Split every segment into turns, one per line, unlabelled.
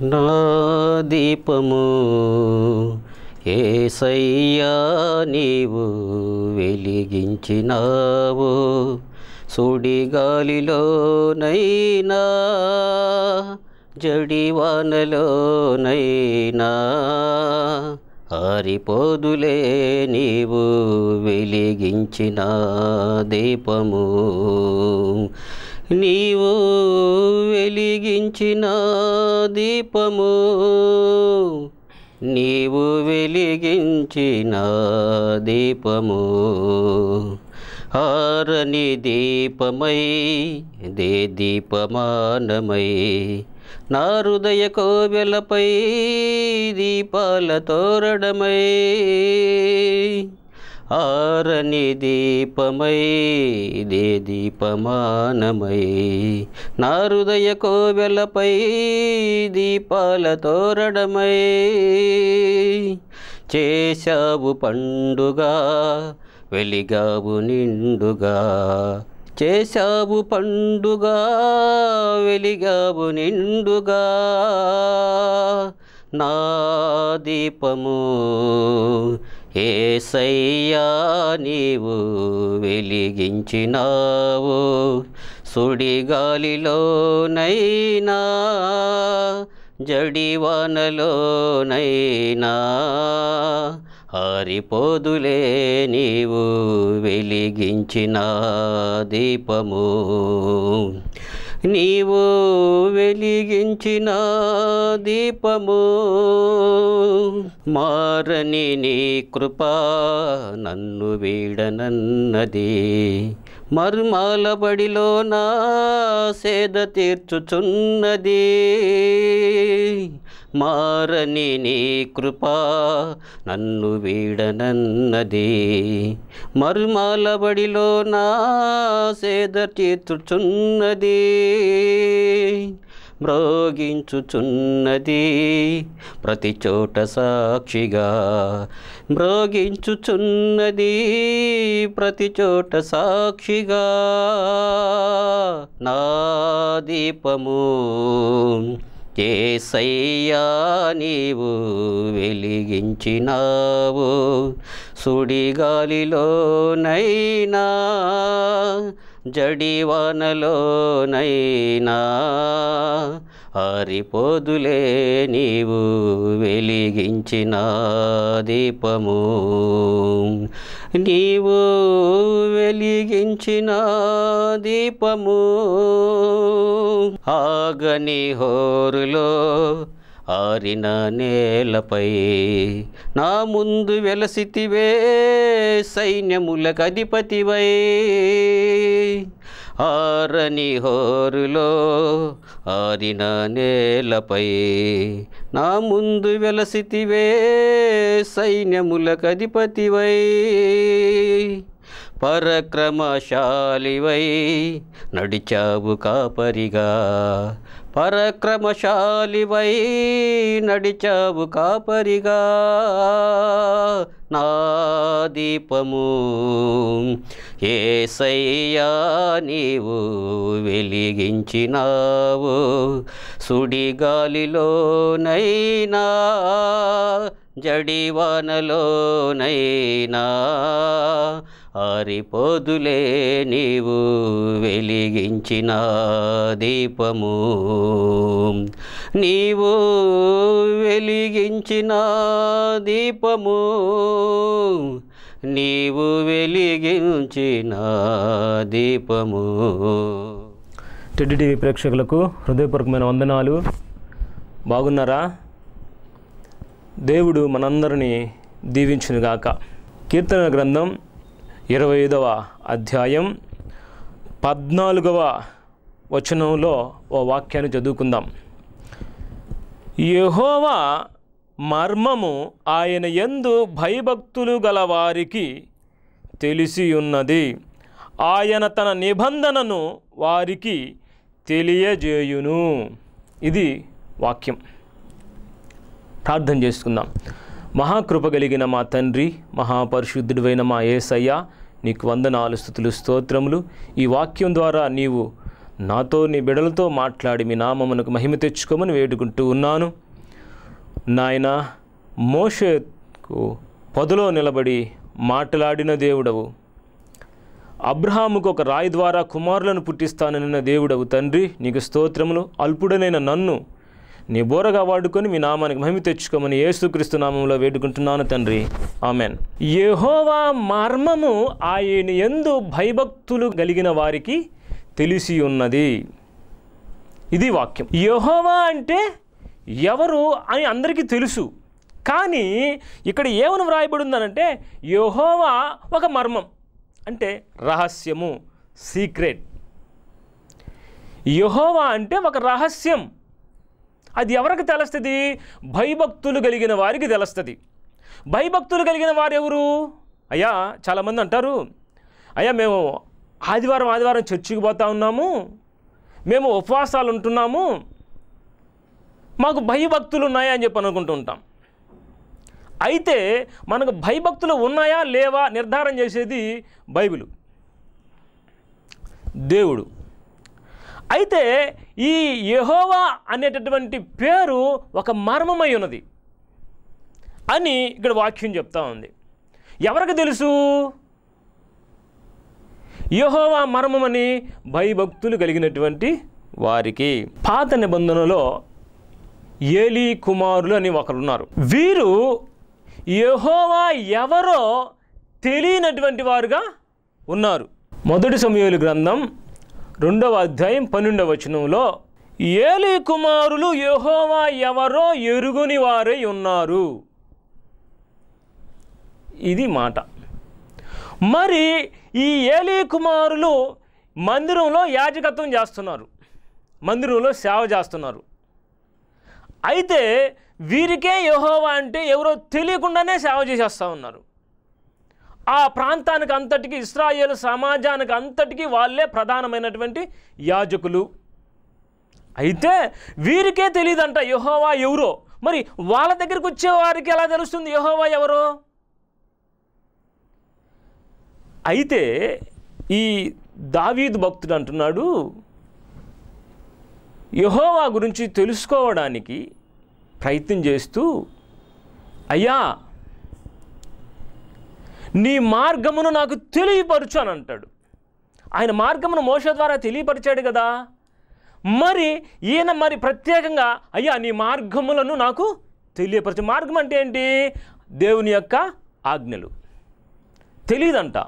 నా దీపము ఏసయ్యా నీవు వెలిగించినావు సుడిగాలిలోనైనా జడివానలోనైనా ఆరిపోదులే నీవు వెలిగించిన దీపము నీవు వెలిగించిన దీపము నీవు వెలిగించిన దీపము ఆరని దీపమై దే దీపమానమై నా హృదయ కోవెలపై దీపాల తోరణమై ఆరని దీపమై దే దీపమానమై నా హృదయ కోవెలపై దీపాల తోరణమై చేశావు పండుగ వెలిగావు నిండుగా చేశావు పండుగ వెలిగావు నిండుగా నా దీపము ఏసయ్యా నీవు వెలిగించినావు సుడిగాలిలోనైనా జడివానలోనైనా ఆరిపోదులే నీవు వెలిగించిన దీపము నీవు వెలిగించిన దీపము మారని నీ కృప నన్ను వీడనన్నది మర్మాల బడిలో నా సేద తీర్చుచున్నది మారని నీ కృప నన్ను వీడనన్నది మర్మాల బడిలో నా సేద తీర్చుచున్నది మ్రోగించుచున్నది ప్రతి చోట సాక్షిగా మ్రోగించుచున్నది ప్రతి చోట సాక్షిగా నా దీపము ఏసయ్యా నీవు వెలిగించినావు సుడిగాలిలోనైనా జడివానలోనైనా ఆరిపోదులే నీవు వెలిగించిన దీపము నీవు వెలిగించిన దీపము ఆగని హోరులో ఆరిన నేలపై నా ముందు వెలసితివే సైన్యములకు అధిపతివై ఆరని హోరులో ఆరిన నేలపై నా ముందు వెలసితివే సైన్యములకు అధిపతివై పరక్రమశాలివై నడిచావు కాపరిగా పరక్రమశాలివై నడిచావు కాపరిగా నా దీపము ఏసయ్యా నీవు వెలిగించినావు సుడిగాలిలోనైనా జడివానలోనైనా ఆరిపోదులే నీవు వెలిగించిన దీపము నీవు వెలిగించిన దీపము నీవు వెలిగించిన దీపము
టెడ్డి టీవీ ప్రేక్షకులకు హృదయపూర్వకమైన వందనాలు బాగున్నారా దేవుడు మనందరినీ దీవించునుగాక కీర్తన గ్రంథం ఇరవై ఐదవ అధ్యాయం పద్నాలుగవ వచనంలో ఓ వాక్యాన్ని చదువుకుందాం యెహోవా మర్మము ఆయన యందు భయభక్తులు గల వారికి తెలిసి ఉన్నది ఆయన తన నిబంధనను వారికి తెలియజేయును ఇది వాక్యం ప్రార్థన చేసుకుందాం మహాకృప కలిగిన మా తండ్రి మహాపరిశుద్ధుడివైన మా ఏసయ్య నీకు వందనాలు స్థుతులు స్తోత్రములు ఈ వాక్యం ద్వారా నీవు నాతో నీ బిడలతో మాట్లాడి మీ నామమునకు మహిమ తెచ్చుకోమని వేడుకుంటూ ఉన్నాను నాయన మోషకు పొదలో నిలబడి మాట్లాడిన దేవుడవు అబ్రహాముకు ఒక రాయి ద్వారా కుమారులను పుట్టిస్తానన్న దేవుడవు తండ్రి నీకు స్తోత్రములు అల్పుడనైన నన్ను నీ బోరగా వాడుకొని మీ నామానికి మహిమ తెచ్చుకోమని యేసుక్రీస్తు నామంలో వేడుకుంటున్నాను తండ్రి ఆమెన్ యెహోవా మర్మము ఆయన ఎందు భయభక్తులు కలిగిన వారికి తెలిసి ఉన్నది ఇది వాక్యం యెహోవా అంటే ఎవరు అని అందరికీ తెలుసు కానీ ఇక్కడ ఏమని వ్రాయబడి ఉందనంటే యెహోవా ఒక మర్మం అంటే రహస్యము సీక్రెట్ యెహోవా అంటే ఒక రహస్యం అది ఎవరికి తెలుస్తుంది భయభక్తులు కలిగిన వారికి తెలుస్తుంది భయభక్తులు కలిగిన వారు ఎవరు అయ్యా చాలామంది అంటారు అయ్యా మేము ఆదివారం ఆదివారం చర్చికి పోతా ఉన్నాము మేము ఉపవాసాలు ఉంటున్నాము మాకు భయభక్తులు ఉన్నాయా అని చెప్పి అనుకుంటూ ఉంటాం అయితే మనకు భయభక్తులు ఉన్నాయా లేవా నిర్ధారణ చేసేది బైబిల్ దేవుడు అయితే ఈ యెహోవా అనేటటువంటి పేరు ఒక మర్మమై ఉన్నది అని ఇక్కడ వాక్యం చెప్తా ఉంది ఎవరికి తెలుసు యెహోవా మర్మమని భయభక్తులు కలిగినటువంటి వారికి పాత నిబంధనలో ఏలీ కుమారులు అని ఒకరు ఉన్నారు వీరు యెహోవా ఎవరో తెలియనటువంటి వారుగా ఉన్నారు మొదటి సమయాలు గ్రంథం రెండవ అధ్యాయం పన్నెండవ వచనంలో ఏలీ కుమారులు యెహోవా ఎవరో ఎరుగుని వారై ఉన్నారు ఇది మాట మరి ఈ ఏలీ కుమారులు మందిరంలో యాజకత్వం చేస్తున్నారు మందిరంలో సేవ చేస్తున్నారు అయితే వీరికే యెహోవా అంటే ఎవరో తెలియకుండానే సేవ చేసేస్తూ ఉన్నారు ఆ ప్రాంతానికి అంతటికి ఇస్రాయేల్ సమాజానికి అంతటికి వాళ్ళే ప్రధానమైనటువంటి యాజకులు అయితే వీరికే తెలియదంట యెహోవా ఎవరో మరి వాళ్ళ దగ్గరికి వచ్చే వారికి ఎలా తెలుస్తుంది యెహోవా ఎవరో అయితే ఈ దావీదు భక్తుడు అంటున్నాడు యెహోవా గురించి తెలుసుకోవడానికి ప్రయత్నం చేస్తూ అయ్యా నీ మార్గమును నాకు తెలియపరచు అని అంటాడు ఆయన మార్గమును మోస ద్వారా తెలియపరిచాడు కదా మరి ఈయన మరి ప్రత్యేకంగా అయ్యా నీ మార్గములను నాకు తెలియపరచు మార్గం అంటే ఏంటి దేవుని యొక్క ఆజ్ఞలు తెలియదంట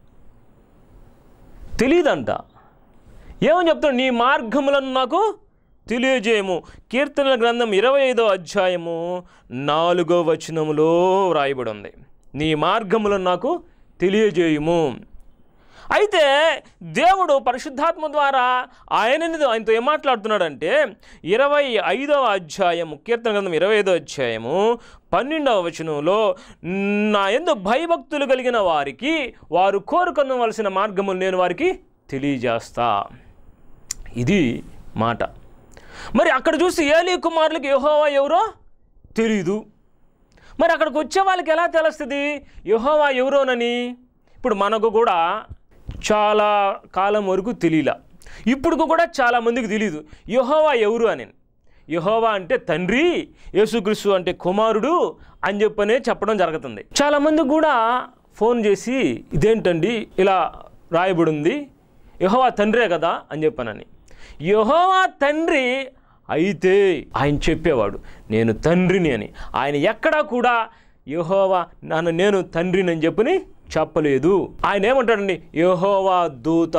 తెలియదంట ఏమని చెప్తాడు నీ మార్గములను నాకు తెలియజేయము కీర్తనల గ్రంథం ఇరవై ఐదో అధ్యాయము నాలుగో వచనములో వ్రాయబడి ఉంది నీ మార్గములను నాకు తెలియజేయుము అయితే దేవుడు పరిశుద్ధాత్మ ద్వారా ఆయనని ఆయనతో ఏం మాట్లాడుతున్నాడంటే ఇరవై ఐదవ అధ్యాయము కీర్తన గ్రంథం ఇరవై ఐదో అధ్యాయము పన్నెండవ వచనంలో నా ఎందు భయభక్తులు కలిగిన వారికి వారు కోరుకొనవలసిన మార్గములు నేను వారికి తెలియజేస్తా ఇది మాట మరి అక్కడ చూసి ఏలీ కుమారులకి యెహోవా ఎవరో తెలీదు మరి అక్కడికి వచ్చే వాళ్ళకి ఎలా తెలుస్తుంది యెహోవా ఎవరోనని ఇప్పుడు మనకు కూడా చాలా కాలం వరకు తెలియలా ఇప్పుడు కూడా చాలామందికి తెలియదు యెహోవా ఎవరు అని యెహోవా అంటే తండ్రి యేసుక్రీస్తు అంటే కుమారుడు అని చెప్పనే చెప్పడం జరుగుతుంది చాలామంది కూడా ఫోన్ చేసి ఇదేంటండి ఇలా రాయబడి ఉంది యెహోవా తండ్రే కదా అని చెప్పానని యెహోవా తండ్రి అయితే ఆయన చెప్పేవాడు నేను తండ్రిని అని ఆయన ఎక్కడా కూడా యెహోవా నన్ను నేను తండ్రిని అని చెప్పని చెప్పలేదు ఆయన ఏమంటాడండి యెహోవా దూత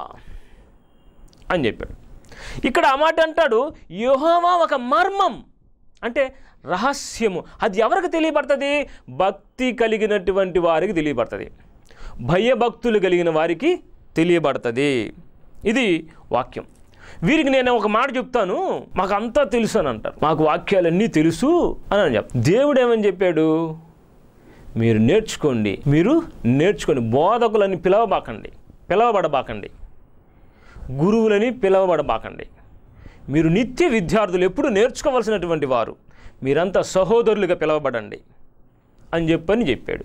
అని చెప్పాడు ఇక్కడ ఆ మాట అంటాడు యెహోవా ఒక మర్మం అంటే రహస్యము అది ఎవరికి తెలియబడుతుంది భక్తి కలిగినటువంటి వారికి తెలియబడుతుంది భయభక్తులు కలిగిన వారికి తెలియబడుతుంది ఇది వాక్యం వీరికి నేను ఒక మాట చెప్తాను మాకు అంతా తెలుసు అని అంటారు మాకు వాక్యాలన్నీ తెలుసు అని అని చెప్తాను దేవుడు ఏమని చెప్పాడు మీరు నేర్చుకోండి మీరు నేర్చుకోండి బోధకులని పిలవబాకండి పిలవబడబాకండి గురువులని పిలవబడబాకండి మీరు నిత్య విద్యార్థులు ఎప్పుడు నేర్చుకోవాల్సినటువంటి వారు మీరంతా సహోదరులుగా పిలవబడండి అని చెప్పని చెప్పాడు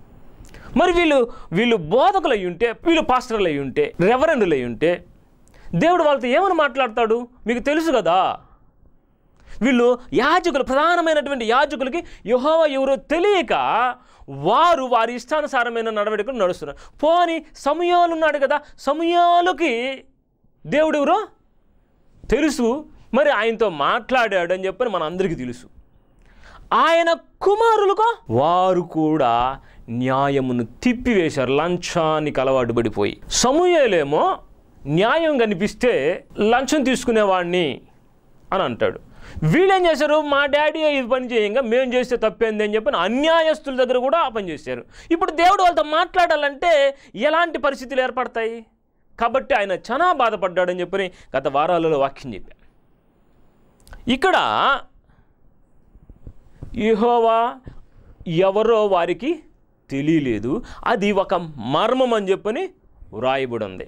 మరి వీళ్ళు వీళ్ళు బోధకులు అయి ఉంటే వీళ్ళు పాస్టర్లు అయి ఉంటే రెవరెండులు అయి ఉంటే దేవుడు వాళ్ళతో ఏమని మాట్లాడతాడు మీకు తెలుసు కదా వీళ్ళు యాజకులు ప్రధానమైనటువంటి యాజకులకి యెహోవా ఎవరో తెలియక వారు వారి ఇష్టానుసారమైన నడవడికలు నడుస్తున్నారు పోని సమయాలు ఉన్నాడు కదా సమయాలకి దేవుడు ఎవరో తెలుసు మరి ఆయనతో మాట్లాడాడు అని చెప్పని మన అందరికీ తెలుసు ఆయన కుమారులుగా వారు కూడా న్యాయమును తిప్పివేశారు లంచానికి అలవాటు పడిపోయి సమూహలేమో న్యాయం కనిపిస్తే లంచం తీసుకునేవాడిని అని అంటాడు వీళ్ళేం చేశారు మా డాడీ ఇది పని చేయంగా మేము చేస్తే తప్పేంది అని చెప్పి అన్యాయస్తుల దగ్గర కూడా ఆ పని చేశారు ఇప్పుడు దేవుడు వాళ్ళతో మాట్లాడాలంటే ఎలాంటి పరిస్థితులు ఏర్పడతాయి కాబట్టి ఆయన చాలా బాధపడ్డాడని చెప్పని గత వారాలలో వాక్యం చెప్పాను ఇక్కడ యెహోవా ఎవరో వారికి తెలియలేదు అది ఒక మర్మం అని చెప్పని వ్రాయబడి ఉంది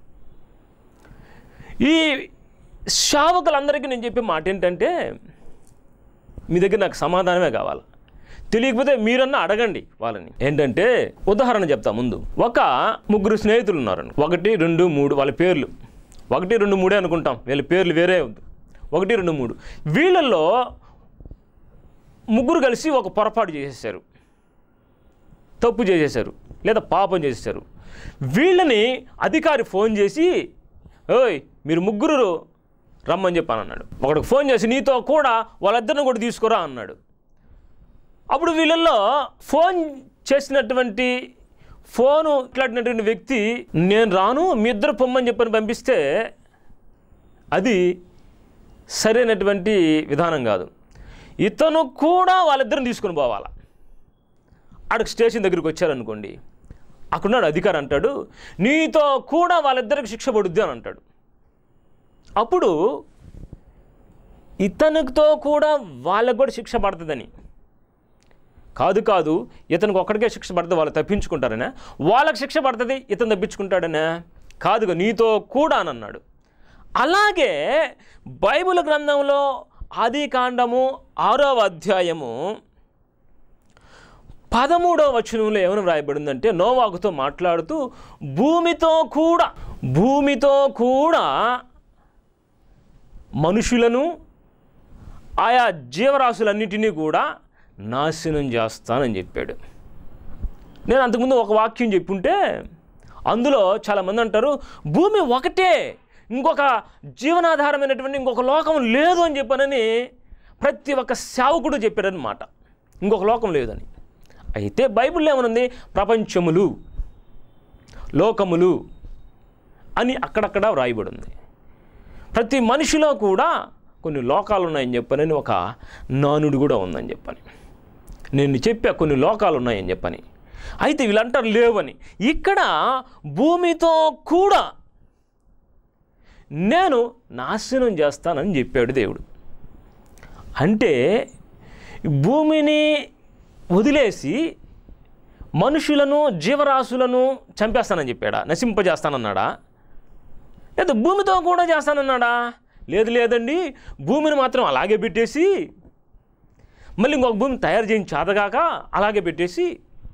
ఈ శావకులందరికీ నేను చెప్పే మాట ఏంటంటే మీ దగ్గర నాకు సమాధానమే కావాలి తెలియకపోతే మీరన్నా అడగండి వాళ్ళని ఏంటంటే ఉదాహరణ చెప్తా ముందు ఒక ముగ్గురు స్నేహితులు ఉన్నారు ఒకటి రెండు మూడు వాళ్ళ పేర్లు ఒకటి రెండు మూడే అనుకుంటాం వీళ్ళ పేర్లు వేరే ఉంది ఒకటి రెండు మూడు వీళ్ళల్లో ముగ్గురు కలిసి ఒక పొరపాటు చేసేసారు తప్పు చేసేసారు లేదా పాపం చేసేసారు వీళ్ళని అధికారి ఫోన్ చేసి ఓయ్ మీరు ముగ్గురు రమ్మని చెప్పాను అన్నాడు ఒకడికి ఫోన్ చేసి నీతో కూడా వాళ్ళిద్దరిని కూడా తీసుకురా అన్నాడు అప్పుడు వీళ్ళల్లో ఫోన్ చేసినటువంటి ఫోను ఇట్లాంటినటువంటి వ్యక్తి నేను రాను మీ ఇద్దరు పొమ్మని చెప్పని పంపిస్తే అది సరైనటువంటి విధానం కాదు ఇతను కూడా వాళ్ళిద్దరిని తీసుకుని పోవాలా ఆడికి స్టేషన్ దగ్గరికి వచ్చారనుకోండి అక్కడున్నాడు అధికారి అంటాడు నీతో కూడా వాళ్ళిద్దరికి శిక్ష పడుద్ది అని అంటాడు అప్పుడు ఇతనితో కూడా వాళ్ళకు కూడా శిక్ష పడుతుందని కాదు కాదు ఇతనికి ఒక్కడికే శిక్ష పడుతుంది వాళ్ళు తప్పించుకుంటారనే వాళ్ళకి శిక్ష పడుతుంది ఇతను తప్పించుకుంటాడనే కాదుగా నీతో కూడా అని అన్నాడు అలాగే బైబిల్ గ్రంథంలో ఆది కాండము ఆరవ అధ్యాయము పదమూడవ వచనంలో ఏమని వ్రాయబడిందంటే నోవాకుతో మాట్లాడుతూ భూమితో కూడా భూమితో కూడా మనుషులను ఆయా జీవరాశులన్నిటినీ కూడా నాశనం చేస్తానని చెప్పాడు నేను అంతకుముందు ఒక వాక్యం చెప్పుంటే అందులో చాలామంది అంటారు భూమి ఒకటే ఇంకొక జీవనాధారమైనటువంటి ఇంకొక లోకం లేదు అని చెప్పానని ప్రతి ఒక్క సేవకుడు చెప్పారనమాట ఇంకొక లోకం లేదని అయితే బైబిల్లో ఏమనుంది ప్రపంచములు లోకములు అని అక్కడక్కడ వ్రాయబడి ఉంది ప్రతి మనిషిలో కూడా కొన్ని లోకాలు ఉన్నాయని చెప్పనని ఒక నానుడు కూడా ఉందని చెప్పని నేను చెప్పా కొన్ని లోకాలు ఉన్నాయని చెప్పని అయితే వీళ్ళంటారు లేవని ఇక్కడ భూమితో కూడా నేను నాశనం చేస్తానని చెప్పాడు దేవుడు అంటే భూమిని వదిలేసి మనుషులను జీవరాశులను చంపేస్తానని చెప్పాడా నశింపజేస్తానన్నాడా లేదా భూమితో కూడా చేస్తానన్నాడా లేదు లేదండి భూమిని మాత్రం అలాగే పెట్టేసి మళ్ళీ ఇంకొక భూమిని తయారు చేయించి చాతగాక అలాగే పెట్టేసి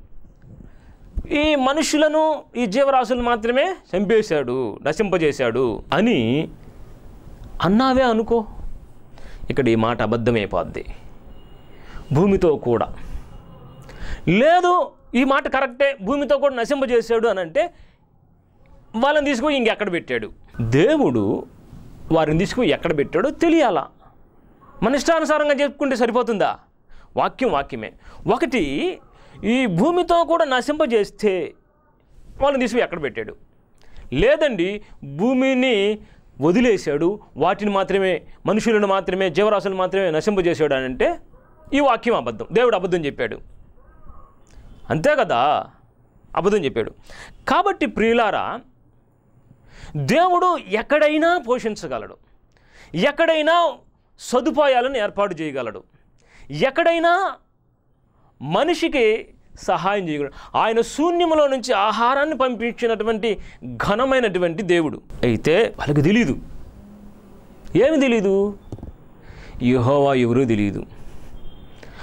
ఈ మనుషులను ఈ జీవరాశులను మాత్రమే చంపేశాడు నశింపజేశాడు అని అన్నావే అనుకో ఇక్కడ ఈ మాట అబద్ధమైపోద్ది భూమితో కూడా లేదు ఈ మాట కరెక్టే భూమితో కూడా నశింపజేశాడు అని అంటే వాళ్ళని తీసుకుపోయి ఇంకెక్కడ పెట్టాడు దేవుడు వారిని తీసుకుపోయి ఎక్కడ పెట్టాడో తెలియాలా మన ఇష్టానుసారంగా చెప్పుకుంటే సరిపోతుందా వాక్యం వాక్యమే ఒకటి ఈ భూమితో కూడా నశింపజేస్తే వాళ్ళని తీసుకుపోయి ఎక్కడ పెట్టాడు లేదండి భూమిని వదిలేశాడు వాటిని మాత్రమే మనుషులను మాత్రమే జీవరాశులను మాత్రమే నశింపజేశాడు అని అంటే ఈ వాక్యం అబద్ధం దేవుడు అబద్ధం చెప్పాడు అంతే కదా అబద్ధం చెప్పాడు కాబట్టి ప్రియులారా దేవుడు ఎక్కడైనా పోషించగలడు ఎక్కడైనా సదుపాయాలను ఏర్పాటు చేయగలడు ఎక్కడైనా మనిషికి సహాయం చేయగలడు ఆయన శూన్యములో నుంచి ఆహారాన్ని పంపించినటువంటి ఘనమైనటువంటి దేవుడు అయితే వాళ్ళకి తెలీదు ఏమి తెలీదు యెహోవా ఎవరో తెలియదు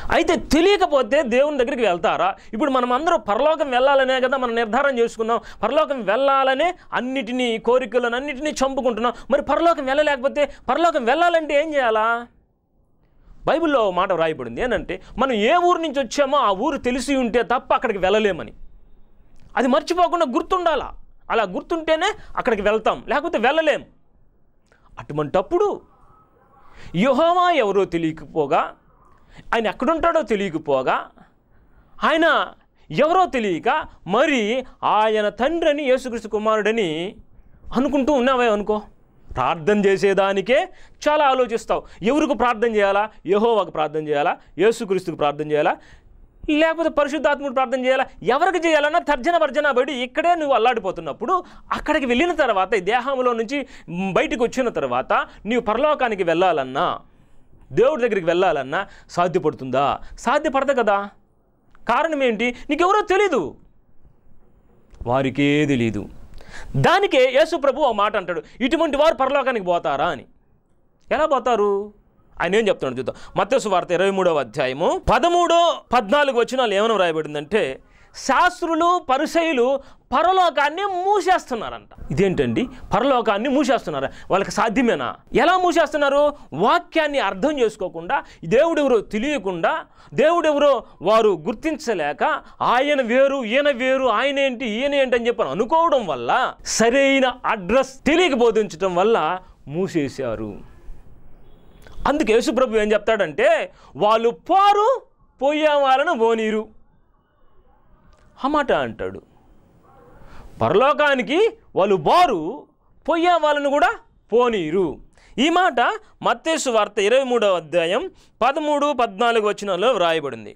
అయితే తెలియకపోతే దేవుని దగ్గరికి వెళ్తారా ఇప్పుడు మనం అందరూ పరలోకం వెళ్ళాలనే కదా మనం నిర్ధారణ చేసుకున్నాం పరలోకం వెళ్ళాలనే అన్నిటినీ కోరికలను అన్నిటినీ చంపుకుంటున్నాం మరి పరలోకం వెళ్ళలేకపోతే పరలోకం వెళ్ళాలంటే ఏం చేయాలా బైబిల్లో ఓ మాట రాయబడింది ఏంటంటే మనం ఏ ఊరు నుంచి వచ్చామో ఆ ఊరు తెలిసి ఉంటే తప్ప అక్కడికి వెళ్ళలేమని అది మర్చిపోకుండా గుర్తుండాలా అలా గుర్తుంటేనే అక్కడికి వెళ్తాం లేకపోతే వెళ్ళలేం అటువంటప్పుడు యెహోవా ఎవరో తెలియకపోగా ఆయన ఎక్కడుంటాడో తెలియకపోగా ఆయన ఎవరో తెలియక మరి ఆయన తండ్రి అని యేసుక్రీస్తు కుమారుడని అనుకుంటూ ఉన్నావే అనుకో ప్రార్థన చేసేదానికే చాలా ఆలోచిస్తావు ఎవరికి ప్రార్థన చేయాలా యెహోవాకు ప్రార్థన చేయాలా యేసుక్రీస్తుకు ప్రార్థన చేయాలా లేకపోతే పరిశుద్ధాత్ముడు ప్రార్థన చేయాలా ఎవరికి చేయాలన్నా తర్జన భర్జన పడి ఇక్కడే నువ్వు అల్లాడిపోతున్నప్పుడు అక్కడికి వెళ్ళిన తర్వాత ఈ దేహంలో నుంచి బయటకు వచ్చిన తర్వాత నీవు పరలోకానికి వెళ్ళాలన్నా దేవుడి దగ్గరికి వెళ్ళాలన్నా సాధ్యపడుతుందా సాధ్యపడదు కదా కారణం ఏంటి నీకెవరో తెలీదు వారికే తెలీదు దానికే యేసు ప్రభు ఆ మాట అంటాడు ఇటువంటి వారు పరలోకానికి పోతారా అని ఎలా పోతారు ఆయన ఏం చెప్తున్నాడు చూద్దాం మత్స్సు వార్త ఇరవై మూడవ అధ్యాయము పదమూడో పద్నాలుగు వచ్చినాలు ఏమైనా రాయబడిందంటే శాస్త్రులు పరిసయులు పరలోకాన్ని మూసేస్తున్నారంట ఇదేంటండి పరలోకాన్ని మూసేస్తున్నారా వాళ్ళకి సాధ్యమేనా ఎలా మూసేస్తున్నారు వాక్యాన్ని అర్థం చేసుకోకుండా దేవుడెవరో తెలియకుండా దేవుడెవరో వారు గుర్తించలేక ఆయన వేరు ఈయన వేరు ఆయన ఏంటి ఈయన ఏంటి అని చెప్పని అనుకోవడం వల్ల సరైన అడ్రస్ తెలియక బోధించడం వల్ల మూసేశారు అందుకే యేసుప్రభు ఏం చెప్తాడంటే వాళ్ళు పోరు పోయే వాళ్ళను పోనీరు ఆ మాట అంటాడు పరలోకానికి వాళ్ళు బారు పోయే వాళ్ళను కూడా పోనీరు ఈ మాట మత్తేసు వార్త ఇరవై మూడవ అధ్యాయం పదమూడు పద్నాలుగు వచనాల్లో వ్రాయబడింది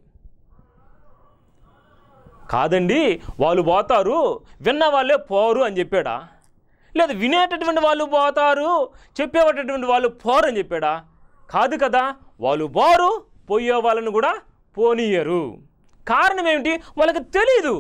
కాదండి వాళ్ళు పోతారు విన్న వాళ్ళే పోరు అని చెప్పాడా లేదా వినేటటువంటి వాళ్ళు పోతారు చెప్పేటటువంటి వాళ్ళు పోరు అని చెప్పాడా కాదు కదా వాళ్ళు పోరు పోయే వాళ్ళను కూడా పోనీయరు కారణం ఏమిటి వాళ్ళకి తెలీదు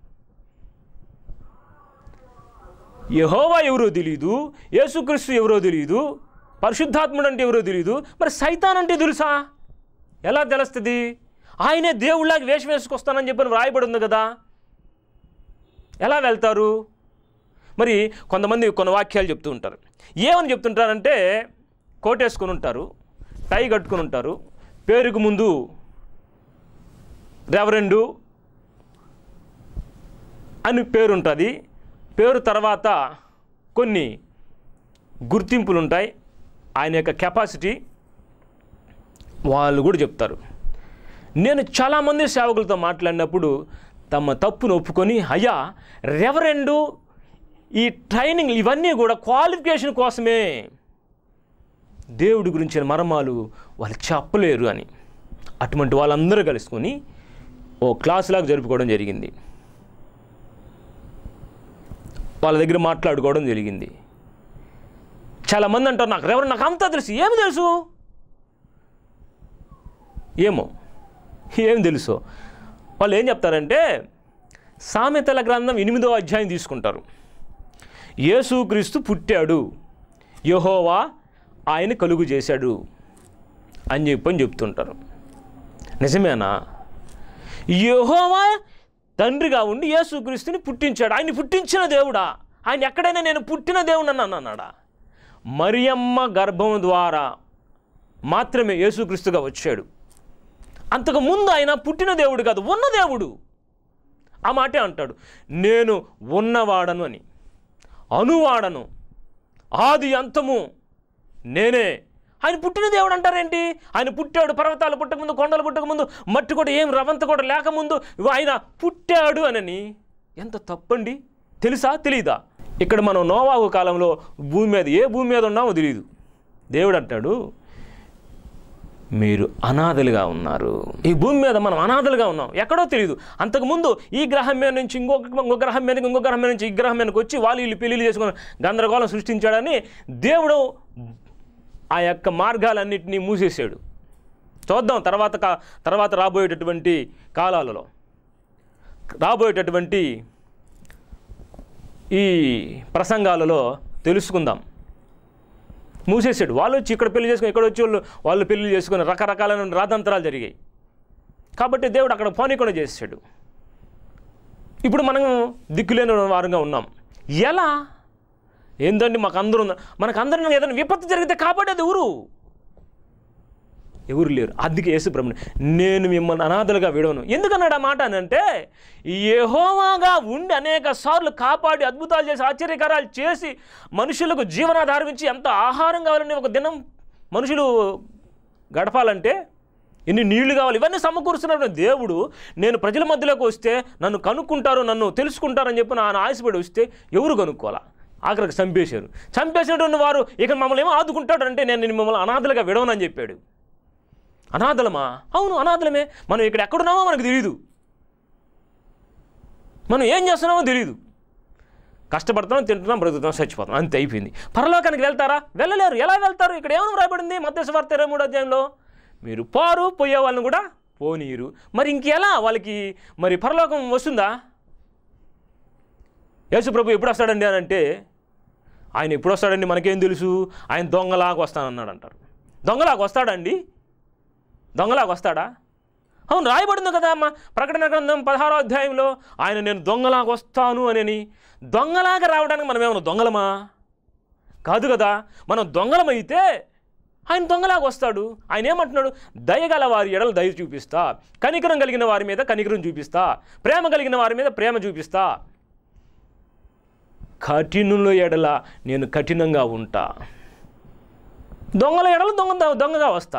యహోవా ఎవరో తెలియదు యేసుక్రీస్తు ఎవరో తెలియదు పరిశుద్ధాత్ముడు అంటే ఎవరో తెలియదు మరి సైతాన్ అంటే తెలుసా ఎలా తెలుస్తుంది ఆయనే దేవుళ్ళకి వేషం వేసుకొస్తానని చెప్పని రాయబడి ఉంది కదా ఎలా వెళ్తారు మరి కొంతమంది కొన్ని వాక్యాలు చెప్తూ ఉంటారు ఏమని చెప్తుంటారంటే కోటేసుకొని ఉంటారు టై కట్టుకొని ఉంటారు పేరుకు ముందు రెవరెండు అని పేరు ఉంటుంది పేరు తర్వాత కొన్ని గుర్తింపులు ఉంటాయి ఆయన యొక్క కెపాసిటీ వాళ్ళు కూడా చెప్తారు నేను చాలామంది సేవకులతో మాట్లాడినప్పుడు తమ తప్పును ఒప్పుకొని అయ్యా రెవరెండు ఈ ట్రైనింగ్ ఇవన్నీ కూడా క్వాలిఫికేషన్ కోసమే దేవుడి గురించిన మర్మాలు వాళ్ళు చెప్పలేరు అని అటువంటి వాళ్ళందరూ కలుసుకొని ఓ క్లాస్ లాగా జరుపుకోవడం జరిగింది వాళ్ళ దగ్గర మాట్లాడుకోవడం జరిగింది చాలామంది అంటారు నాకు ఎవరు నాకు అంతా తెలుసు ఏమి తెలుసు ఏమో ఏం తెలుసు వాళ్ళు ఏం చెప్తారంటే సామెతల గ్రంథం ఎనిమిదో అధ్యాయం తీసుకుంటారు యేసుక్రీస్తు పుట్టాడు యహోవా ఆయన కలుగు చేశాడు అని చెప్పని చెప్తుంటారు నిజమేనా యహోవా తండ్రిగా ఉండి యేసుక్రీస్తుని పుట్టించాడు ఆయన పుట్టించిన దేవుడా ఆయన ఎక్కడైనా నేను పుట్టిన దేవుడు అని అన్నాడా మరియమ్మ గర్భం ద్వారా మాత్రమే యేసుక్రీస్తుగా వచ్చాడు అంతకు ముందు ఆయన పుట్టిన దేవుడు కాదు ఉన్న దేవుడు ఆ మాటే అంటాడు నేను ఉన్నవాడను అని అనువాడను ఆది అంతము నేనే ఆయన పుట్టిన దేవుడు అంటారేంటి ఆయన పుట్టాడు పర్వతాలు పుట్టకముందు కొండలు పుట్టకముందు మట్టి కూడా ఏం రవంత కూడా లేకముందు ఆయన పుట్టాడు అనని ఎంత తప్పండి తెలుసా తెలీదా ఇక్కడ మనం నోవాహు కాలంలో భూమి మీద ఏ భూమి మీద ఉన్నామో తెలియదు దేవుడు అంటాడు మీరు అనాథలుగా ఉన్నారు ఈ భూమి మీద మనం అనాథలుగా ఉన్నాం ఎక్కడో తెలియదు అంతకుముందు ఈ గ్రహం మీద నుంచి ఇంకొక ఇంకో గ్రహం మీదకి ఇంకో గ్రహం మీద నుంచి ఈ గ్రహం మీదకి వచ్చి వాళ్ళు వీళ్ళు పెళ్ళిళ్ళు చేసుకుని గందరగోళం సృష్టించాడని దేవుడు ఆ యొక్క మార్గాలన్నింటినీ మూసేశాడు చూద్దాం తర్వాత కా- తర్వాత రాబోయేటటువంటి కాలాలలో రాబోయేటటువంటి ఈ ప్రసంగాలలో తెలుసుకుందాం మూసేసాడు వాళ్ళు వచ్చి ఇక్కడ పెళ్లి చేసుకుని ఇక్కడ వచ్చి వాళ్ళు వాళ్ళు పెళ్లి చేసుకుని రకరకాలైన రాతంతరాలు జరిగాయి కాబట్టి దేవుడు అక్కడ పోనీకుండా చేసాడు ఇప్పుడు మనం దిక్కులేని వారంగా ఉన్నాం ఎలా ఏందండి మాకు అందరూ ఉన్నారు మనకు అందరూ ఏదైనా విపత్తు జరిగితే కాపాడేది ఎవరు ఎవరు లేరు అందుకే యేసుప్రభుని నేను మిమ్మల్ని అనాథలుగా విడవను ఎందుకన్నాడు ఆ మాట అని అంటే యెహోవాగా ఉండి అనేక సార్లు కాపాడి అద్భుతాలు చేసి ఆశ్చర్యకారాలు చేసి మనుషులకు జీవనాధారం ఇచ్చి ఎంత ఆహారం కావాలని ఒక దినం మనుషులు గడపాలంటే ఎన్ని నీళ్లు కావాలి ఇవన్నీ సమకూరుస్తున్న దేవుడు నేను ప్రజల మధ్యలోకి వస్తే నన్ను కనుక్కుంటారు నన్ను తెలుసుకుంటారని చెప్పి నా ఆశపడి వస్తే ఎవరు కనుక్కోవాలా ఆఖరికి చంపేశారు చంపేసినటువంటి వారు ఇక మమ్మల్ని ఏమో ఆదుకుంటాడు అంటే నేను నిన్ను మిమ్మల్ని అనాథలుగా విడవనని చెప్పాడు అనాథలమా అవును అనాథలమే మనం ఇక్కడ ఎక్కడున్నామో మనకు తెలియదు మనం ఏం చేస్తున్నామో తెలియదు కష్టపడుతున్నాం తింటున్నాం బ్రతుకుతున్నాం చచ్చిపోతున్నాం అంతే అయిపోయింది పరలోకానికి వెళ్తారా వెళ్ళలేరు ఎలా వెళ్తారు ఇక్కడ ఏమని రాయబడింది మధ్యస్వార్త ఇరవై మూడు అధ్యాయంలో మీరు పోరు పోయే వాళ్ళని కూడా పోనీరు మరి ఇంకెలా వాళ్ళకి మరి పరలోకం వస్తుందా యేసు ప్రభు ఎప్పుడు వస్తాడండి అని అంటే ఆయన ఎప్పుడు వస్తాడండి మనకేం తెలుసు ఆయన దొంగలాగా వస్తానన్నాడు అంటారు దొంగలాగా వస్తాడండి దొంగలాగా వస్తాడా అవును రాయబడింది కదా అమ్మ ప్రకటన గ్రంథం పదహారో అధ్యాయంలో ఆయన నేను దొంగలాగా వస్తాను అని దొంగలాగా రావడానికి మనం ఏమన్నా దొంగలమా కాదు కదా మనం దొంగలమైతే ఆయన దొంగలాగా వస్తాడు ఆయన ఏమంటున్నాడు దయగల వారి ఎడలు దయ చూపిస్తా కనికరం కలిగిన వారి మీద కనికరం చూపిస్తా ప్రేమ కలిగిన వారి మీద ప్రేమ చూపిస్తా కఠినుల ఎడల నేను కఠినంగా ఉంటా దొంగల ఎడల దొంగ దొంగగా వస్తా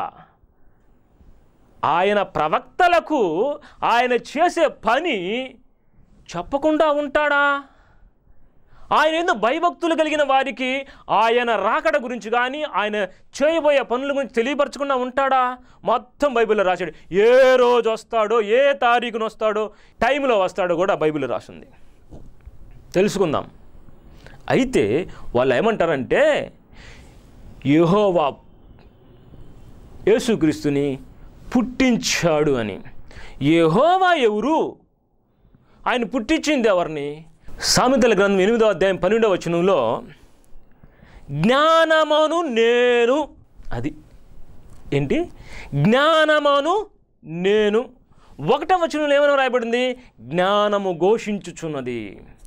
ఆయన ప్రవక్తలకు ఆయన చేసే పని చెప్పకుండా ఉంటాడా ఆయన ఏందో భయభక్తులు కలిగిన వారికి ఆయన రాకడ గురించి కానీ ఆయన చేయబోయే పనుల గురించి తెలియపరచకుండా ఉంటాడా మొత్తం బైబిల్లో రాశాడు ఏ రోజు వస్తాడో ఏ తారీఖున వస్తాడో టైంలో వస్తాడో కూడా బైబిల్లో రాసింది తెలుసుకుందాం అయితే వాళ్ళు ఏమంటారంటే యెహోవా యేసుక్రీస్తుని పుట్టించాడు అని యెహోవా ఎవరు ఆయన పుట్టించింది ఎవరిని సామెతల గ్రంథం ఎనిమిదో అధ్యాయం పన్నెండవ వచనంలో జ్ఞానమను నేను అది ఏంటి జ్ఞానమను నేను ఒకటవ వచనంలో ఏమైనా రాయబడింది జ్ఞానము ఘోషించుచున్నది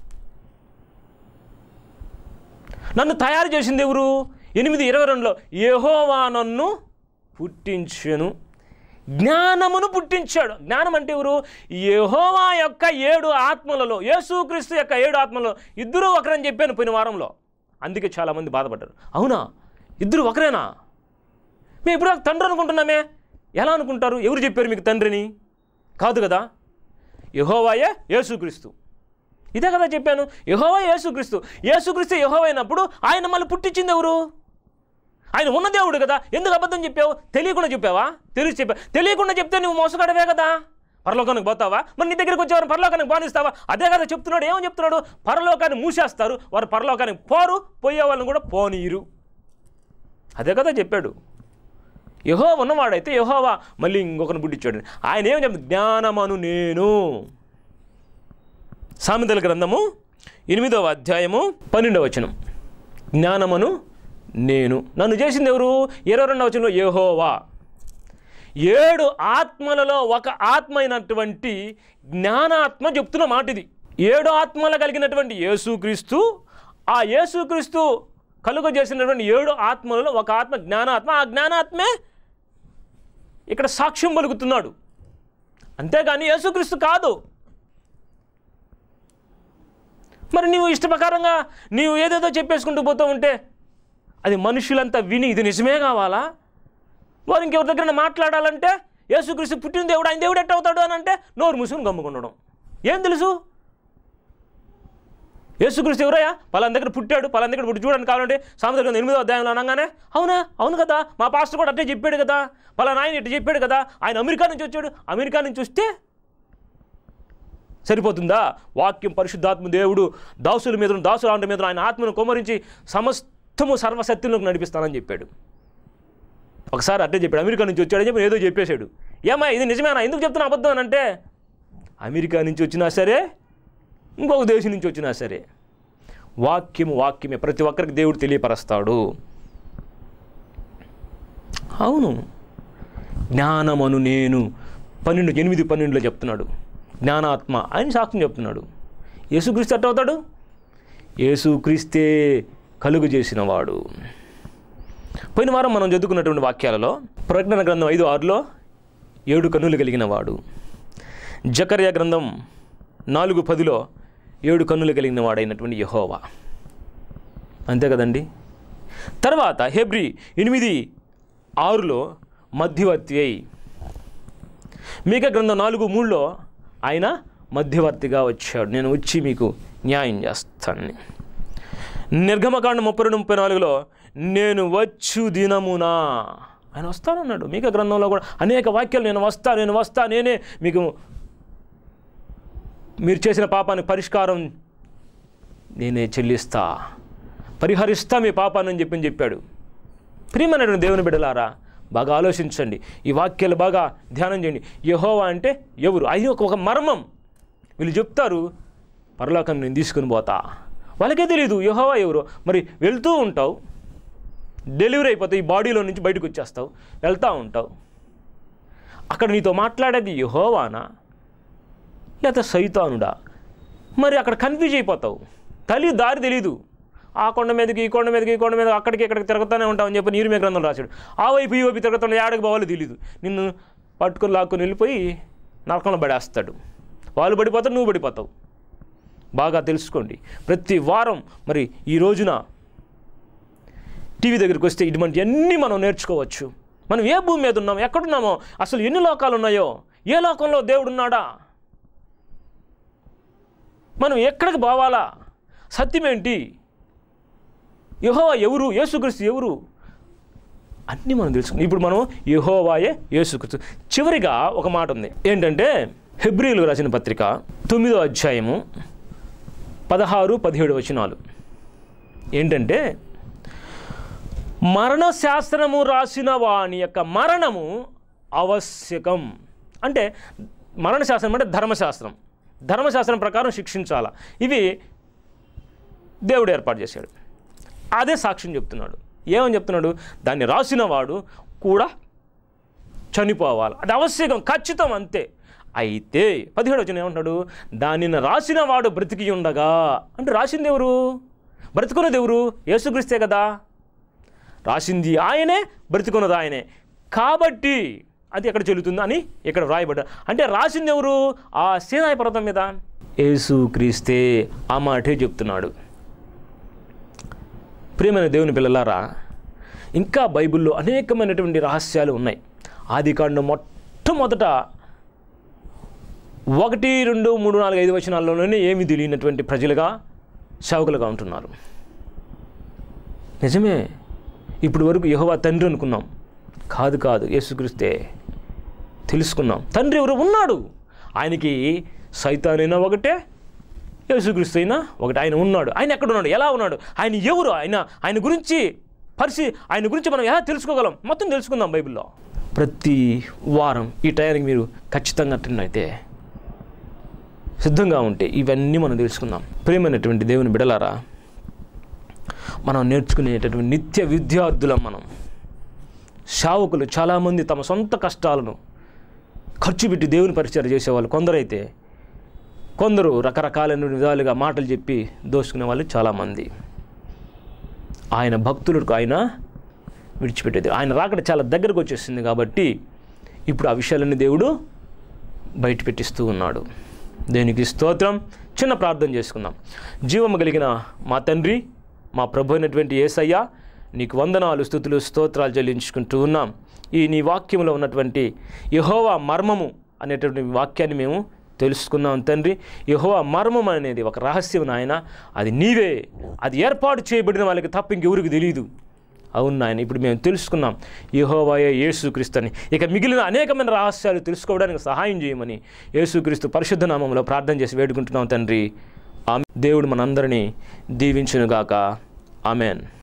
నన్ను తయారు చేసింది ఎవరు ఎనిమిది ఇరవై రెండులో యెహోవా నన్ను పుట్టించెను జ్ఞానమును పుట్టించాడు జ్ఞానం అంటే ఎవరు యెహోవా యొక్క ఏడు ఆత్మలలో యేసుక్రీస్తు యొక్క ఏడు ఆత్మలలో ఇద్దరు ఒకరని చెప్పాను పోయిన వారంలో అందుకే చాలామంది బాధపడ్డారు అవునా ఇద్దరు ఒకరేనా మేము ఇప్పుడు దాకా తండ్రి అనుకుంటున్నామే ఎలా అనుకుంటారు ఎవరు చెప్పారు మీకు తండ్రిని కాదు కదా యహోవాయే యేసుక్రీస్తు ఇదే కదా చెప్పాను యహోవా యేసుక్రీస్తు యేసుక్రీస్తు యహోవా అయినప్పుడు ఆయన మళ్ళీ పుట్టించింది ఎవరు ఆయన ఉన్న దేవుడు కదా ఎందుకు అబద్ధం చెప్పావు తెలియకుండా చెప్పావా తెలిసి చెప్పా తెలియకుండా చెప్తే నువ్వు మోసగాడవే కదా పరలోకానికి పోతావా మరి నీ దగ్గరికి వచ్చేవారు పరలోకానికి బానిస్తావా అదే కదా చెప్తున్నాడు ఏమని చెప్తున్నాడు పరలోకాన్ని మూసేస్తారు వారు పరలోకానికి పోరు పోయే వాళ్ళని కూడా పోనీరు అదే కదా చెప్పాడు యహో ఉన్నవాడైతే యహోవా మళ్ళీ ఇంకొకరిని పుట్టించాడు ఆయన ఏం చెప్తాడు జ్ఞానమను నేను సామెతల గ్రంథము ఎనిమిదవ అధ్యాయము పన్నెండవ వచనం జ్ఞానమను నేను నన్ను చేసింది ఎవరు ఇరవై రెండవ వచనంలో యెహోవా ఏడు ఆత్మలలో ఒక ఆత్మ అయినటువంటి జ్ఞానాత్మ చెప్తున్న మాట ఇది ఏడు ఆత్మలు కలిగినటువంటి యేసుక్రీస్తు ఆ యేసుక్రీస్తు కలుగ చేసినటువంటి ఏడు ఆత్మలలో ఒక ఆత్మ జ్ఞానాత్మ ఆ జ్ఞానాత్మే ఇక్కడ సాక్ష్యం పలుకుతున్నాడు అంతేగాని యేసుక్రీస్తు కాదు మరి నీవు ఇష్ట ప్రకారంగా నీవు ఏదేదో చెప్పేసుకుంటూ పోతూ ఉంటే అది మనుషులంతా విని ఇది నిజమే కావాలా వారు ఇంకెవరి దగ్గర మాట్లాడాలంటే యేసుక్రీస్తు పుట్టిన దేవుడు ఆయన దేవుడు ఎట్ట అవుతాడు అని అంటే నోరు మూసుకుని గమ్ముకుండడం ఏం తెలుసు యేసుక్రీస్తు ఎవరయ్యా పలానా దగ్గర పుట్టాడు పలానా దగ్గర పుట్టి చూడండి కావాలంటే సామెత గ్రంథం ఎనిమిదో అధ్యాయంలో అనగానే అవునా అవును కదా మా పాస్టర్ కూడా అట్టే చెప్పాడు కదా పలానా ఆయన ఇట్లా చెప్పాడు కదా ఆయన అమెరికా నుంచి వచ్చాడు అమెరికా నుంచి వస్తే సరిపోతుందా వాక్యం పరిశుద్ధాత్మ దేవుడు దాసుల మీద దాసుల మీద ఆయన ఆత్మను కొమరించి సమస్తము సర్వసత్యంలోకి నడిపిస్తానని చెప్పాడు ఒకసారి అట్టే చెప్పాడు అమెరికా నుంచి వచ్చాడని చెప్పి ఏదో చెప్పేశాడు ఏమా ఇది నిజమేనా ఎందుకు చెప్తున్నా అబద్ధం అని అంటే అమెరికా నుంచి వచ్చినా సరే ఇంకొక దేశం నుంచి వచ్చినా సరే వాక్యము వాక్యమే ప్రతి ఒక్కరికి దేవుడు తెలియపరుస్తాడు అవును జ్ఞానమను నేను పన్నెండు ఎనిమిది పన్నెండులో చెప్తున్నాడు జ్ఞానాత్మ ఆయన సాక్ష్యం చెప్తున్నాడు యేసుక్రీస్తు ఎట్ట అవుతాడు యేసుక్రీస్తే కలుగు చేసిన వాడు పోయిన వారం మనం చదువుకున్నటువంటి వాక్యాలలో ప్రకటన గ్రంథం ఐదు ఆరులో ఏడు కన్నులు కలిగిన వాడు జకర్య గ్రంథం నాలుగు పదిలో ఏడు కన్నులు కలిగిన వాడైనటువంటి యహోవా అంతే కదండి తర్వాత హెబ్రి ఎనిమిది ఆరులో మధ్యవర్తి అయి మీక గ్రంథం నాలుగు మూడులో ఆయన మధ్యవర్తిగా వచ్చాడు నేను వచ్చి మీకు న్యాయం చేస్తాను నిర్గమకాండ ముప్పై రెండు ముప్పై నాలుగులో నేను వచ్చు దినమునా ఆయన వస్తానన్నాడు మీక గ్రంథంలో కూడా అనేక వాక్యాలు నేను వస్తా నేను వస్తా నేనే మీకు మీరు చేసిన పాపానికి పరిష్కారం నేనే చెల్లిస్తా పరిహరిస్తా మీ పాపాన్ని అని చెప్పి చెప్పాడు ప్రియమైనటువంటి దేవుని బిడ్డలారా బాగా ఆలోచించండి ఈ వాక్యాలు బాగా ధ్యానం చేయండి యహోవా అంటే ఎవరు అది ఒక ఒక మర్మం వీళ్ళు చెప్తారు పరలోకం నేను తీసుకుని పోతా వాళ్ళకే తెలియదు యహోవా ఎవరు మరి వెళ్తూ ఉంటావు డెలివరీ అయిపోతావు ఈ బాడీలో నుంచి బయటకు వచ్చేస్తావు వెళ్తూ ఉంటావు అక్కడ నీతో మాట్లాడేది యహోవానా లేకపోతే సైతానుడా మరి అక్కడ కన్ఫ్యూజ్ అయిపోతావు తల్లి దారి తెలీదు ఆ కొండ మీదకి ఈ కొండ మీదకి ఈ కొండ మీద అక్కడికి ఇక్కడికి తిరుగుతూనే ఉంటామని చెప్పి నీరు మీద గ్రంథం రాశాడు ఆ వైపు ఈ వైపు తిరుగుతున్న ఏడకి పోవాలో తెలియదు నిన్ను పట్టుకొని లాక్కొని వెళ్ళిపోయి నరకంలో పడేస్తాడు వాళ్ళు పడిపోతారు నువ్వు పడిపోతావు బాగా తెలుసుకోండి ప్రతి వారం మరి ఈ రోజున టీవీ దగ్గరికి వస్తే ఇటువంటి అన్నీ మనం నేర్చుకోవచ్చు మనం ఏ భూమి మీద ఉన్నామో ఎక్కడున్నామో అసలు ఎన్ని లోకాలు ఉన్నాయో ఏ లోకంలో దేవుడు ఉన్నాడా మనం ఎక్కడికి పోవాలా సత్యం ఏంటి యహోవా ఎవరు యేసుక్రీస్తు ఎవరు అన్నీ మనం తెలుసుకున్నాం ఇప్పుడు మనం యహోవాయే యేసుక్రీస్తు చివరిగా ఒక మాట ఉంది ఏంటంటే హెబ్రిలు రాసిన పత్రిక తొమ్మిదో అధ్యాయము పదహారు పదిహేడు వచనాలు ఏంటంటే మరణ శాస్త్రము రాసిన వాని యొక్క మరణము ఆవశ్యకం అంటే మరణ శాస్త్రం అంటే ధర్మశాస్త్రం ధర్మశాస్త్రం ప్రకారం శిక్షించాల ఇవి దేవుడు ఏర్పాటు చేశాడు అదే సాక్ష్యం చెప్తున్నాడు ఏమని చెప్తున్నాడు దాన్ని రాసిన వాడు కూడా చనిపోవాలి అది ఆవశ్యకం ఖచ్చితం అంతే అయితే పదిహేడు వచ్చిన ఏమంటాడు దానిని రాసిన వాడు బ్రతికి ఉండగా అంటే రాసింది ఎవరు బ్రతుకున్నది ఎవరు యేసుక్రీస్తే కదా రాసింది ఆయనే బ్రతికున్నది ఆయనే కాబట్టి అది ఎక్కడ చెల్లుతుంది అని ఇక్కడ వ్రాయబడ్డ అంటే రాసింది ఎవరు ఆ సీనాయి పర్వతం మీద యేసు క్రీస్తే ఆ మాటే చెప్తున్నాడు ప్రియమైన దేవుని పిల్లలారా ఇంకా బైబిల్లో అనేకమైనటువంటి రహస్యాలు ఉన్నాయి ఆది కాండం మొట్టమొదట ఒకటి రెండు మూడు నాలుగు ఐదు వచనాల్లోనే ఏమి తెలియనటువంటి ప్రజలుగా సేవకులుగా ఉంటున్నారు నిజమే ఇప్పుడు వరకు యెహోవా తండ్రి అనుకున్నాం కాదు కాదు యేసుక్రీస్తే తెలుసుకున్నాం తండ్రి ఎవరు ఉన్నాడు ఆయనకి సైతానైనా ఒకటే యేసుక్రీస్తు అయినా ఒకటి ఆయన ఉన్నాడు ఆయన ఎక్కడ ఉన్నాడు ఎలా ఉన్నాడు ఆయన ఎవరు ఆయన ఆయన గురించి పరిస్థితి ఆయన గురించి మనం ఎలా తెలుసుకోగలం మొత్తం తెలుసుకుందాం బైబిల్లో ప్రతి వారం ఈ టయానికి మీరు ఖచ్చితంగా అటెండ్ అయితే సిద్ధంగా ఉంటే ఇవన్నీ మనం తెలుసుకుందాం ప్రేమైనటువంటి దేవుని బిడలారా మనం నేర్చుకునేటటువంటి నిత్య విద్యార్థులం మనం సేవకులు చాలామంది తమ సొంత కష్టాలను ఖర్చు పెట్టి దేవుని పరిచయం చేసేవాళ్ళు కొందరైతే కొందరు రకరకాలైన విధాలుగా మాటలు చెప్పి దోసుకునే వాళ్ళు చాలామంది ఆయన భక్తులకు ఆయన విడిచిపెట్టేది ఆయన రాకడ చాలా దగ్గరకు వచ్చేసింది కాబట్టి ఇప్పుడు ఆ విషయాలన్నీ దేవుడు బయట పెట్టిస్తూ ఉన్నాడు దేనికి స్తోత్రం చిన్న ప్రార్థన చేసుకుందాం జీవము కలిగిన మా తండ్రి మా ప్రభు అయినటువంటి ఏసయ్య నీకు వందనాలు స్థుతులు స్తోత్రాలు చెల్లించుకుంటూ ఉన్నాం ఈ నీ వాక్యంలో ఉన్నటువంటి యహోవా మర్మము అనేటువంటి వాక్యాన్ని మేము తెలుసుకున్నాం తండ్రి యహోవా మర్మం అనేది ఒక రహస్యం నాయన అది నీవే అది ఏర్పాటు చేయబడిన వాళ్ళకి తప్ప ఇంకెవరికి తెలియదు అవును నాయన ఇప్పుడు మేము తెలుసుకున్నాం యహోవాయే యేసుక్రీస్తు అని ఇక మిగిలిన అనేకమైన రహస్యాలు తెలుసుకోవడానికి సహాయం చేయమని యేసుక్రీస్తు పరిశుద్ధ నామంలో ప్రార్థన చేసి వేడుకుంటున్నాం తండ్రి ఆమె దేవుడు మనందరినీ దీవించునుగాక ఆమెన్